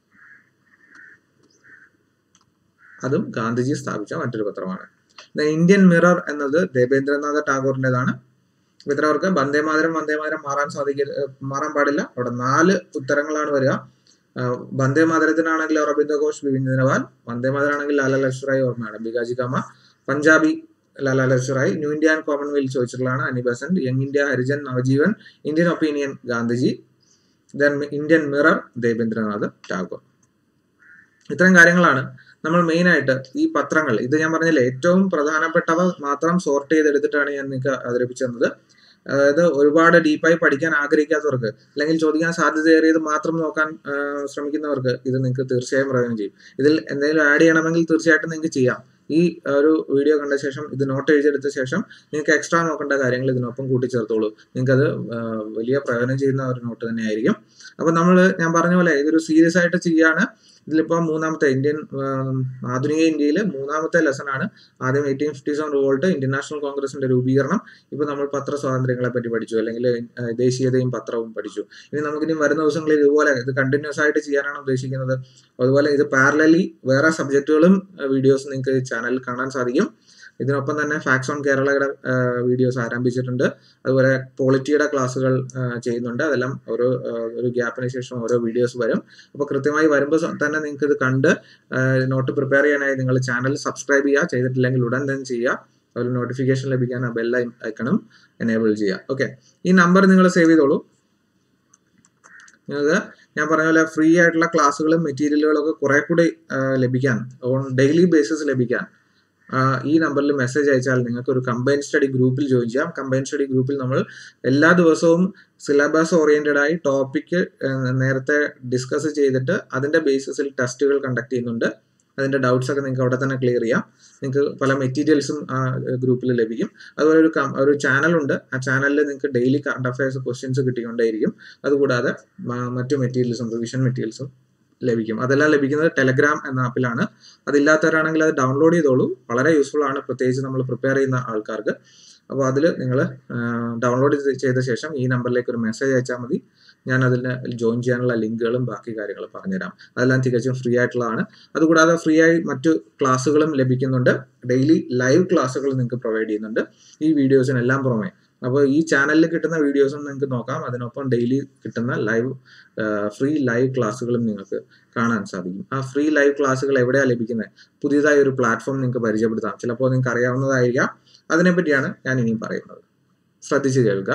അതും ഗാന്ധിജി സ്ഥാപിച്ച മറ്റൊരു പത്രമാണ് Then ഇന്ത്യൻ മിറർ എന്നത് ദേവേന്ദ്രനാഥ ടാഗോറിൻ്റെതാണ് ഇത്രവർക്ക് വന്ദേ മാതരം വന്ദേ മാതരം മാറാൻ സാധിക്ക മാറാൻ പാടില്ല അവിടെ നാല് ഉത്തരങ്ങളാണ് വരിക ആ, വന്ദേ മാതരത്തിനാണെങ്കിൽ അറബിന്ദ ഘോഷ് ബിപിൻ ചന്ദ്രപാൽ വന്ദേ മാതരാണെങ്കിൽ ലാലാ ലഷ്റായി ഓർമ്മയാണ് ബികാജി കാമ പഞ്ചാബി ലാലാ ലഷ്റായി ന്യൂ ഇന്ത്യ ആൻഡ് കോമൺവെൽത്ത് ചോദിച്ചിട്ടുള്ളതാണ് Annie Besant Young India Harijan Navajivan Indian Opinion Gandhiji then Indian Mirror Devendranath Tagore ഇത്തരം കാര്യങ്ങളാണ് നമ്മൾ മെയിൻ ആയിട്ട് ഈ പത്രങ്ങൾ ഇത് ഞാൻ പറഞ്ഞില്ലേ ഏറ്റവും പ്രധാനപ്പെട്ടവ മാത്രം സോർട്ട് ചെയ്തെടുത്തിട്ടാണ് ഞാൻ നിങ്ങൾക്ക് അവതരിപ്പിച്ചു തന്നത് അതായത് ഒരുപാട് ഡീപ്പായി പഠിക്കാൻ ആഗ്രഹിക്കാത്തവർക്ക് അല്ലെങ്കിൽ ചോദിക്കാൻ സാധ്യതയേറിയത് മാത്രം നോക്കാൻ ആ, ശ്രമിക്കുന്നവർക്ക് ഇത് നിങ്ങൾക്ക് തീർച്ചയായും പ്രയോജനം ചെയ്യും ഇതിൽ എന്തെങ്കിലും ആഡ് ചെയ്യണമെങ്കിൽ തീർച്ചയായിട്ടും നിങ്ങൾക്ക് ചെയ്യാം ഈ ഒരു വീഡിയോ കണ്ട ശേഷം ഇത് നോട്ട് എഴുതിയെടുത്ത ശേഷം നിങ്ങൾക്ക് എക്സ്ട്രാ നോക്കേണ്ട കാര്യങ്ങൾ ഇതിനൊപ്പം കൂട്ടിച്ചേർത്തോളൂ നിങ്ങൾക്കത് ആ, വലിയ പ്രയോജനം ചെയ്യുന്ന ഒരു നോട്ട് തന്നെയായിരിക്കും അപ്പൊ നമ്മൾ ഞാൻ പറഞ്ഞ പോലെ ഇതൊരു സീരിയസ് ആയിട്ട് ചെയ്യാണ് ഇതിലിപ്പോ മൂന്നാമത്തെ ഇന്ത്യൻ ആം, ആധുനിക ഇന്ത്യയിൽ മൂന്നാമത്തെ ലെസൺ ആണ് ആദ്യം eighteen fifty seven revolt Indian National കോൺഗ്രസിന്റെ രൂപീകരണം ഇപ്പൊ നമ്മൾ പത്ര സ്വാതന്ത്ര്യങ്ങളെ പറ്റി പഠിച്ചു അല്ലെങ്കിൽ ആ, ദേശീയതയും പത്രവും പഠിച്ചു ഇനി നമുക്കിനി വരുന്ന ദിവസങ്ങളിൽ ഇതുപോലെ ഇത് കണ്ടിന്യൂസ് ആയിട്ട് ചെയ്യാനാണ് ഉദ്ദേശിക്കുന്നത് അതുപോലെ ഇത് പാരലലി വേറെ സബ്ജക്റ്റുകളും വീഡിയോസ് നിങ്ങൾക്ക് ചാനലിൽ കാണാൻ സാധിക്കും ഇതിനൊപ്പം തന്നെ ഫാക്സ് ഓൺ കേരളയുടെ വീഡിയോസ് ആരംഭിച്ചിട്ടുണ്ട് അതുപോലെ പോളിറ്റിയുടെ ക്ലാസ്സുകൾ ചെയ്യുന്നുണ്ട് അതെല്ലാം ഓരോ ആ, ഒരു ഗ്യാപ്പിന് ശേഷം ഓരോ വീഡിയോസ് വരും അപ്പോൾ കൃത്യമായി വരുമ്പോൾ തന്നെ നിങ്ങൾക്ക് ഇത് കണ്ട് നോട്ട് പ്രിപ്പയർ ചെയ്യാനായി നിങ്ങൾ ചാനൽ സബ്സ്ക്രൈബ് ചെയ്യുക ചെയ്തിട്ടില്ലെങ്കിൽ ഉടൻ തന്നെ ചെയ്യുക ഒരു നോട്ടിഫിക്കേഷൻ ലഭിക്കാൻ ആ ബെൽ ഐക്കണും എനേബിൾ ചെയ്യുക ഓക്കെ ഈ നമ്പർ നിങ്ങൾ സേവ് ചെയ്തോളൂ നിങ്ങൾക്ക് ഞാൻ പറഞ്ഞ പോലെ ഫ്രീ ആയിട്ടുള്ള ക്ലാസ്സുകളും മെറ്റീരിയലുകളും ഒക്കെ കുറെ കൂടി ആ, ലഭിക്കാൻ ഓൺ ഡെയിലി ബേസിസ് ലഭിക്കാൻ ആ, ഈ നമ്പറിൽ മെസ്സേജ് അയച്ചാൽ നിങ്ങൾക്ക് ഒരു കമ്പൈൻ സ്റ്റഡി ഗ്രൂപ്പിൽ ജോയിൻ ചെയ്യാം കമ്പൈൻ സ്റ്റഡി ഗ്രൂപ്പിൽ നമ്മൾ എല്ലാ ദിവസവും സിലബസ് ഓറിയന്റഡ് ആയി ടോപ്പിക്ക് നേരത്തെ ഡിസ്കസ് ചെയ്തിട്ട് അതിന്റെ ബേസിസിൽ ടെസ്റ്റുകൾ കണ്ടക്ട് ചെയ്യുന്നുണ്ട് അതിന്റെ ഡൗട്ട്സ് ഒക്കെ നിങ്ങൾക്ക് അവിടെ തന്നെ ക്ലിയർ ചെയ്യാം നിങ്ങൾക്ക് പല മെറ്റീരിയൽസും ആ ഗ്രൂപ്പിൽ ലഭിക്കും അതുപോലെ ഒരു കം- ഒരു ചാനലുണ്ട് ആ ചാനലിൽ നിങ്ങൾക്ക് ഡെയിലി കറണ്ട് അഫയേഴ്സ് ക്വസ്റ്റ്യൻസ് കിട്ടിക്കൊണ്ടേയിരിക്കും അതുകൂടാതെ മ- മറ്റു മെറ്റീരിയൽസും റിവിഷൻ മെറ്റീരിയൽസും ലഭിക്കും അതെല്ലാം ലഭിക്കുന്നത് ടെലഗ്രാം എന്ന ആപ്പിലാണ് അതില്ലാത്തവരാണെങ്കിൽ അത് ഡൗൺലോഡ് ചെയ്തോളൂ വളരെ യൂസ്ഫുൾ ആണ് പ്രത്യേകിച്ച് നമ്മൾ പ്രിപ്പയർ ചെയ്യുന്ന ആൾക്കാർക്ക് അപ്പോൾ അതിൽ നിങ്ങൾ ഡൗൺലോഡ് ചെയ്ത ശേഷം ഈ നമ്പറിലേക്ക് ഒരു മെസ്സേജ് അയച്ചാൽ മതി ഞാൻ അതിൽ ജോയിൻ ചെയ്യാനുള്ള ലിങ്കുകളും ബാക്കി കാര്യങ്ങളും പറഞ്ഞുതരാം അതെല്ലാം തികച്ചും ഫ്രീ ആയിട്ടുള്ളതാണ് അതുകൂടാതെ ഫ്രീ ആയി മറ്റു ക്ലാസ്സുകളും ലഭിക്കുന്നുണ്ട് ഡെയിലി ലൈവ് ക്ലാസ്സുകൾ നിങ്ങൾക്ക് പ്രൊവൈഡ് ചെയ്യുന്നുണ്ട് ഈ വീഡിയോസിനെല്ലാം പുറമെ അപ്പോൾ ഈ ചാനലിൽ കിട്ടുന്ന വീഡിയോസും നിങ്ങൾക്ക് നോക്കാം അതിനൊപ്പം ഡെയിലി കിട്ടുന്ന ലൈവ് ഫ്രീ ലൈവ് ക്ലാസ്സുകളും നിങ്ങൾക്ക് കാണാൻ സാധിക്കും ആ ഫ്രീ ലൈവ് ക്ലാസ്സുകൾ എവിടെയാണ് ലഭിക്കുന്നത് പുതിയതായി ഒരു പ്ലാറ്റ്ഫോം നിങ്ങൾക്ക് പരിചയപ്പെടുത്താം ചിലപ്പോൾ നിങ്ങൾക്ക് അറിയാവുന്നതായിരിക്കാം അതിനെപ്പറ്റിയാണ് ഞാൻ ഇനിയും പറയുന്നത് ശ്രദ്ധിച്ചു കേൾക്കുക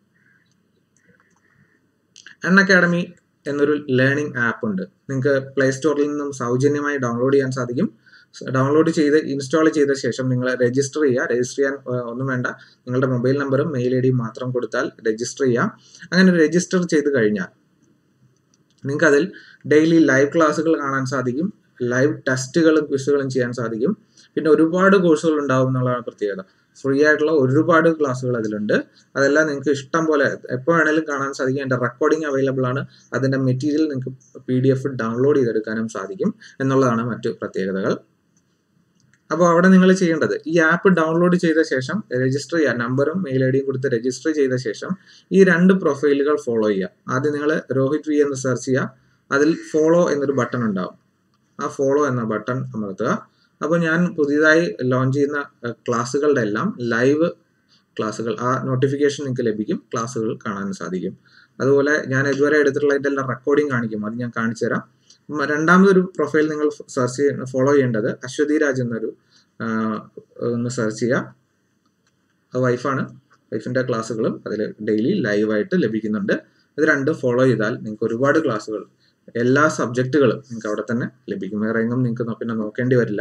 അൺ അക്കാഡമി എന്നൊരു ലേണിംഗ് ആപ്പ് ഉണ്ട് നിങ്ങൾക്ക് പ്ലേ സ്റ്റോറിൽ നിന്നും സൗജന്യമായി ഡൗൺലോഡ് ചെയ്യാൻ സാധിക്കും ഡൗൺലോഡ് ചെയ്ത് ഇൻസ്റ്റാൾ ചെയ്ത ശേഷം നിങ്ങൾ രജിസ്റ്റർ ചെയ്യുക രജിസ്റ്റർ ചെയ്യാൻ ആ, ഒന്നും വേണ്ട നിങ്ങളുടെ മൊബൈൽ നമ്പറും മെയിൽ ഐ ഡിയും മാത്രം കൊടുത്താൽ രജിസ്റ്റർ ചെയ്യാം അങ്ങനെ രജിസ്റ്റർ ചെയ്ത് കഴിഞ്ഞാൽ നിങ്ങൾക്ക് അതിൽ ഡെയിലി ലൈവ് ക്ലാസ്സുകൾ കാണാൻ സാധിക്കും ലൈവ് ടെസ്റ്റുകളും ക്വിസുകളും ചെയ്യാൻ സാധിക്കും പിന്നെ ഒരുപാട് കോഴ്സുകൾ ഉണ്ടാവും എന്നുള്ളതാണ് പ്രത്യേകത ഫ്രീ ആയിട്ടുള്ള ഒരുപാട് ക്ലാസ്സുകൾ അതിലുണ്ട് അതെല്ലാം നിങ്ങൾക്ക് ഇഷ്ടം പോലെ എപ്പോൾ വേണേലും കാണാൻ സാധിക്കും അതിൻ്റെ റെക്കോർഡിംഗ് അവൈലബിൾ ആണ് അതിൻ്റെ മെറ്റീരിയൽ നിങ്ങൾക്ക് പി ഡി എഫ് ഡൗൺലോഡ് ചെയ്തെടുക്കാനും സാധിക്കും എന്നുള്ളതാണ് മറ്റു പ്രത്യേകതകൾ അപ്പോൾ അവിടെ നിങ്ങൾ ചെയ്യേണ്ടത് ഈ ആപ്പ് ഡൗൺലോഡ് ചെയ്ത ശേഷം രജിസ്റ്റർ ചെയ്യുക നമ്പറും മെയിൽ ഐ ഡിയും കൊടുത്ത് രജിസ്റ്റർ ചെയ്ത ശേഷം ഈ രണ്ട് പ്രൊഫൈലുകൾ ഫോളോ ചെയ്യുക ആദ്യം നിങ്ങൾ രോഹിത് വി എന്ന് സെർച്ച് ചെയ്യുക അതിൽ ഫോളോ എന്നൊരു ബട്ടൺ ഉണ്ടാവും ആ ഫോളോ എന്ന ബട്ടൺ അമർത്തുക അപ്പോൾ ഞാൻ പുതിയതായി ലോഞ്ച് ചെയ്യുന്ന അഹ്, ക്ലാസ്സുകളുടെ എല്ലാം ലൈവ് ക്ലാസ്സുകൾ ആ നോട്ടിഫിക്കേഷൻ നിങ്ങൾക്ക് ലഭിക്കും ക്ലാസ്സുകൾ കാണാൻ സാധിക്കും അതുപോലെ ഞാൻ ഇതുവരെ എടുത്തിട്ടുള്ള ഇതെല്ലാം റെക്കോർഡിംഗ് കാണിക്കും അത് ഞാൻ കാണിച്ചു തരാം ഉം, രണ്ടാമതൊരു പ്രൊഫൈൽ നിങ്ങൾ സെർച്ച് ചെയ്യ ഫോളോ ചെയ്യേണ്ടത് അശ്വതി രാജ് എന്നൊരു ആ, ഒന്ന് സെർച്ച് ചെയ്യുക അത് വൈഫാണ് വൈഫിൻ്റെ ക്ലാസ്സുകളും അതിൽ ഡെയിലി ലൈവായിട്ട് ലഭിക്കുന്നുണ്ട് ഇത് രണ്ടും ഫോളോ ചെയ്താൽ നിങ്ങൾക്ക് ഒരുപാട് ക്ലാസ്സുകൾ എല്ലാ സബ്ജക്റ്റുകളും നിങ്ങൾക്ക് അവിടെ തന്നെ ലഭിക്കും വേറെ എങ്ങും നിങ്ങൾക്ക് നോ- പിന്നെ നോക്കേണ്ടി വരില്ല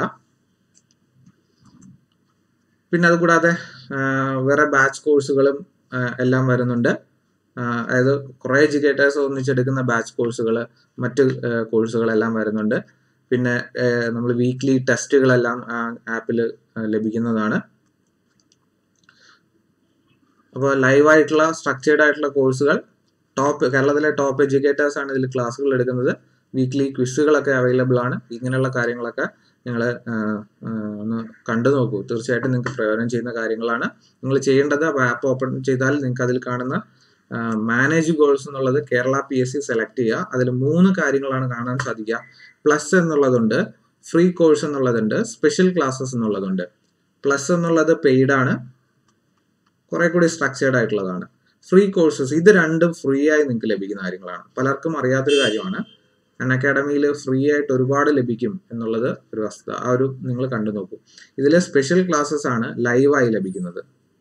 പിന്നെ അതുകൂടാതെ ആ, വേറെ ബാച്ച് കോഴ്സുകളും ആ, എല്ലാം വരുന്നുണ്ട് ആ, അതായത് കുറേ എഡ്യൂക്കേറ്റേഴ്സ് ഒന്നിച്ചെടുക്കുന്ന ബാച്ച് കോഴ്സുകൾ മറ്റ് കോഴ്സുകളെല്ലാം വരുന്നുണ്ട് പിന്നെ നമ്മൾ വീക്ക്ലി ടെസ്റ്റുകളെല്ലാം ആപ്പിൽ ലഭിക്കുന്നതാണ് അപ്പോൾ ലൈവായിട്ടുള്ള സ്ട്രക്ചേർഡ് ആയിട്ടുള്ള കോഴ്സുകൾ ടോപ്പ് കേരളത്തിലെ ടോപ്പ് എഡ്യൂക്കേറ്റേഴ്സ് ആണ് ഇതിൽ ക്ലാസ്സുകൾ എടുക്കുന്നത് വീക്ക്ലി ക്വിസുകളൊക്കെ അവൈലബിൾ ആണ് ഇങ്ങനെയുള്ള കാര്യങ്ങളൊക്കെ നിങ്ങൾ ഒന്ന് കണ്ടു നോക്കൂ തീർച്ചയായിട്ടും നിങ്ങൾക്ക് പ്രയോജനം ചെയ്യുന്ന കാര്യങ്ങളാണ് നിങ്ങൾ ചെയ്യേണ്ടത് ആപ്പ് ഓപ്പൺ ചെയ്താൽ നിങ്ങൾക്ക് അതിൽ കാണുന്ന മാനേജ് ഗോൾസ് എന്നുള്ളത് Kerala P S C select ചെയ്യുക അതിൽ മൂന്ന് കാര്യങ്ങളാണ് കാണാൻ സാധിക്കുക പ്ലസ് എന്നുള്ളതുണ്ട് ഫ്രീ കോഴ്സ് എന്നുള്ളതുണ്ട് സ്പെഷ്യൽ ക്ലാസ്സസ് എന്നുള്ളതുണ്ട് പ്ലസ് എന്നുള്ളത് പെയ്ഡ് ആണ് കുറെ കൂടി സ്ട്രക്ചേർഡ് ആയിട്ടുള്ളതാണ് ഫ്രീ കോഴ്സസ് ഇത് രണ്ടും ഫ്രീ ആയി നിങ്ങൾക്ക് ലഭിക്കുന്ന കാര്യങ്ങളാണ് പലർക്കും അറിയാത്തൊരു കാര്യമാണ് അൺ അക്കാഡമിയിൽ ഫ്രീ ആയിട്ട് ഒരുപാട് ലഭിക്കും എന്നുള്ളത് ഒരു വസ്തുത ആ ഒരു നിങ്ങൾ കണ്ടു നോക്കൂ ഇതിൽ സ്പെഷ്യൽ ക്ലാസ്സസ് ആണ് ലൈവായി ലഭിക്കുന്നത്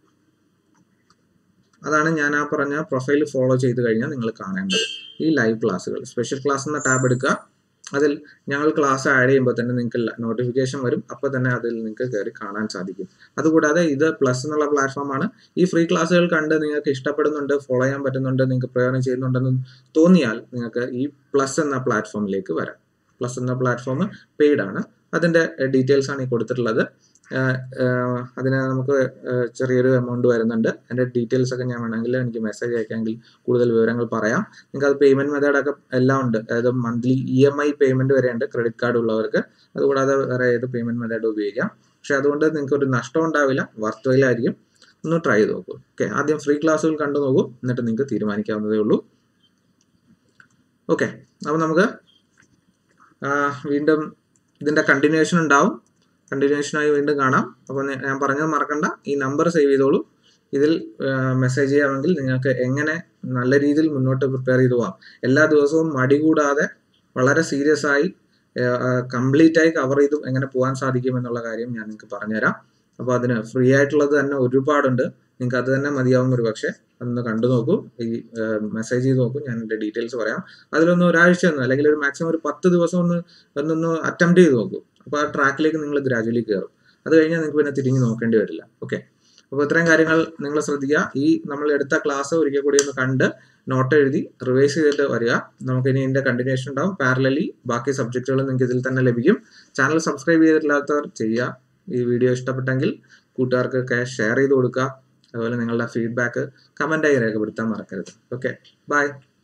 അതാണ് ഞാൻ ആ പറഞ്ഞ പ്രൊഫൈൽ ഫോളോ ചെയ്ത് കഴിഞ്ഞാൽ നിങ്ങൾ കാണേണ്ടത് ഈ ലൈവ് ക്ലാസ്സുകൾ സ്പെഷ്യൽ ക്ലാസ് എന്ന ടാബ് എടുക്കുക അതിൽ ഞങ്ങൾ ക്ലാസ് ആഡ് ചെയ്യുമ്പോൾ തന്നെ നിങ്ങൾക്ക് നോട്ടിഫിക്കേഷൻ വരും അപ്പോൾ തന്നെ അതിൽ നിങ്ങൾക്ക് കയറി കാണാൻ സാധിക്കും അതുകൂടാതെ ഇത് പ്ലസ് എന്നുള്ള പ്ലാറ്റ്ഫോമാണ് ഈ ഫ്രീ ക്ലാസ്സുകൾ കണ്ട് നിങ്ങൾക്ക് ഇഷ്ടപ്പെടുന്നുണ്ട് ഫോളോ ചെയ്യാൻ പറ്റുന്നുണ്ട് നിങ്ങൾക്ക് പ്രയോജനം ചെയ്യുന്നുണ്ടെന്ന് തോന്നിയാൽ നിങ്ങൾക്ക് ഈ പ്ലസ് എന്ന പ്ലാറ്റ്ഫോമിലേക്ക് വരാം പ്ലസ് എന്ന പ്ലാറ്റ്ഫോം പെയ്ഡ് ആണ് അതിൻ്റെ ഡീറ്റെയിൽസ് ആണ് ഈ കൊടുത്തിട്ടുള്ളത് ആഹ് ആഹ് അതിന് നമുക്ക് ആഹ് ചെറിയൊരു എമൗണ്ട് വരുന്നുണ്ട് അതിൻ്റെ ഡീറ്റെയിൽസ് ഒക്കെ ഞാൻ വേണമെങ്കിൽ എനിക്ക് മെസ്സേജ് അയക്കാമെങ്കിൽ കൂടുതൽ വിവരങ്ങൾ പറയാം നിങ്ങൾക്ക് അത് പേയ്മെന്റ് മെത്തേഡ് ഒക്കെ എല്ലാം ഉണ്ട് അതായത് monthly E M I payment വരെ ഉണ്ട് ക്രെഡിറ്റ് കാർഡ് ഉള്ളവർക്ക് അതുകൂടാതെ വേറെ ഏത് പേയ്മെന്റ് മെത്തേഡ് ഉപയോഗിക്കാം പക്ഷെ അതുകൊണ്ട് നിങ്ങൾക്ക് ഒരു നഷ്ടം ഉണ്ടാവില്ല വർത്തുവയിലായിരിക്കും ഒന്ന് ട്രൈ ചെയ്ത് നോക്കൂ ഓക്കെ ആദ്യം ഫ്രീ ക്ലാസ്സുകൾ കണ്ടു നോക്കൂ എന്നിട്ട് നിങ്ങൾക്ക് തീരുമാനിക്കാവുന്നതേ ഉള്ളൂ ഓക്കെ അപ്പോൾ നമുക്ക് ആ, വീണ്ടും ഇതിന്റെ കണ്ടിന്യൂഷൻ ഉണ്ടാവും കണ്ടിന്യൂഷനായി വീണ്ടും കാണാം അപ്പോൾ ഞാൻ പറഞ്ഞത് മറക്കണ്ട ഈ നമ്പർ സേവ് ചെയ്തോളൂ ഇതിൽ മെസ്സേജ് ചെയ്യാമെങ്കിൽ നിങ്ങൾക്ക് എങ്ങനെ നല്ല രീതിയിൽ മുന്നോട്ട് പ്രിപ്പയർ ചെയ്തു പോകാം എല്ലാ ദിവസവും മടി കൂടാതെ വളരെ സീരിയസ് ആയി കംപ്ലീറ്റ് ആയി കവർ ചെയ്തു എങ്ങനെ പോകാൻ സാധിക്കും എന്നുള്ള കാര്യം ഞാൻ നിങ്ങൾക്ക് പറഞ്ഞുതരാം അപ്പോൾ അതിന് ഫ്രീ ആയിട്ടുള്ളത് തന്നെ ഒരുപാടുണ്ട് നിങ്ങൾക്ക് അത് തന്നെ മതിയാവും ഒരു പക്ഷേ അതൊന്ന് കണ്ടു നോക്കൂ ഈ മെസ്സേജ് ചെയ്ത് നോക്കൂ ഞാൻ എൻ്റെ ഡീറ്റെയിൽസ് പറയാം അതിലൊന്ന് ഒരാഴ്ച ഒന്ന് അല്ലെങ്കിൽ ഒരു മാക്സിമം ഒരു പത്ത് ദിവസം ഒന്ന് ഒന്നൊന്ന് അറ്റംപ്റ്റ് ചെയ്ത് നോക്കൂ അപ്പോൾ ആ ട്രാക്കിലേക്ക് നിങ്ങൾ ഗ്രാജുവലി കയറും അത് കഴിഞ്ഞാൽ നിങ്ങൾക്ക് പിന്നെ തിരിഞ്ഞ് നോക്കേണ്ടി വരില്ല ഓക്കെ അപ്പോൾ ഇത്രയും കാര്യങ്ങൾ നിങ്ങൾ ശ്രദ്ധിക്കുക ഈ നമ്മൾ എടുത്ത ക്ലാസ് ഒരിക്കൽ കൂടി ഒന്ന് കണ്ട് നോട്ട് എഴുതി റിവൈസ് ചെയ്തിട്ട് വരിക നമുക്ക് ഇനി ഇതിന്റെ കണ്ടിന്യൂഷൻ ഉണ്ടാവും പാരലലി ബാക്കി സബ്ജക്റ്റുകൾ നിങ്ങൾക്ക് ഇതിൽ തന്നെ ലഭിക്കും ചാനൽ സബ്സ്ക്രൈബ് ചെയ്തിട്ടില്ലാത്തവർ ചെയ്യുക ഈ വീഡിയോ ഇഷ്ടപ്പെട്ടെങ്കിൽ കൂട്ടുകാർക്കൊക്കെ ഷെയർ ചെയ്ത് കൊടുക്കുക അതുപോലെ നിങ്ങളുടെ ഫീഡ്ബാക്ക് കമൻ്റായി രേഖപ്പെടുത്താൻ മറക്കരുത് ഓക്കെ ബൈ